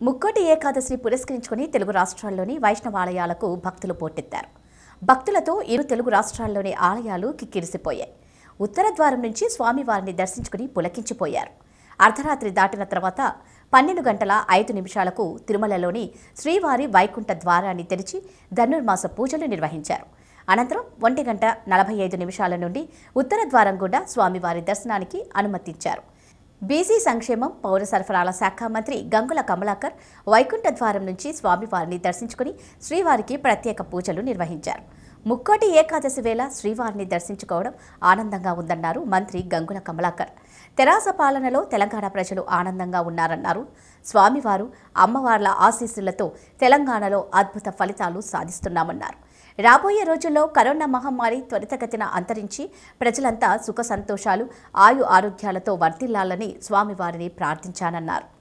ముక్కోటి ఏకాదశిని పురస్కరించుకుని తెలుగు రాష్ట్రాల్లోని వైష్ణవాలయాలకు భక్తులు పోటెత్తారు భక్తులతో ఇరు తెలుగు రాష్ట్రాల్లోని ఆలయాలు కిక్కిరిసిపోయాయి ఉత్తర ద్వారం నుంచి స్వామివారిని దర్శించుకుని పులకించిపోయారు అర్ధరాత్రి దాటిన తర్వాత పన్నెండు గంటల ఐదు నిమిషాలకు తిరుమలలోని శ్రీవారి వైకుంఠ ద్వారాన్ని తెరిచి ధనుర్మాస పూజలు నిర్వహించారు అనంతరం ఒంటి గంట నలభై ఐదు నిమిషాల నుండి ఉత్తర ద్వారం గుండా స్వామివారి దర్శనానికి అనుమతించారు బీసీ సంక్షేమం పౌర సరఫరాల శాఖ మంత్రి గంగుల కమలాకర్ వైకుంఠ ద్వారం నుంచి స్వామివారిని దర్శించుకుని శ్రీవారికి ప్రత్యేక పూజలు నిర్వహించారు ముక్కోటి ఏకాదశి వేళ శ్రీవారిని దర్శించుకోవడం ఆనందంగా ఉందన్నారు మంత్రి గంగుల కమలాకర్ తెరాస పాలనలో తెలంగాణ ప్రజలు ఆనందంగా ఉన్నారన్నారు స్వామివారు అమ్మవార్ల ఆశీస్సులతో తెలంగాణలో అద్భుత ఫలితాలు సాధిస్తున్నామన్నారు రాబోయే రోజుల్లో కరోనా మహమ్మారి త్వరితగతిన అంతరించి ప్రజలంతా సుఖ సంతోషాలు ఆయు ఆరోగ్యాలతో వర్ధిల్లాలని స్వామివారిని ప్రార్థించానన్నారు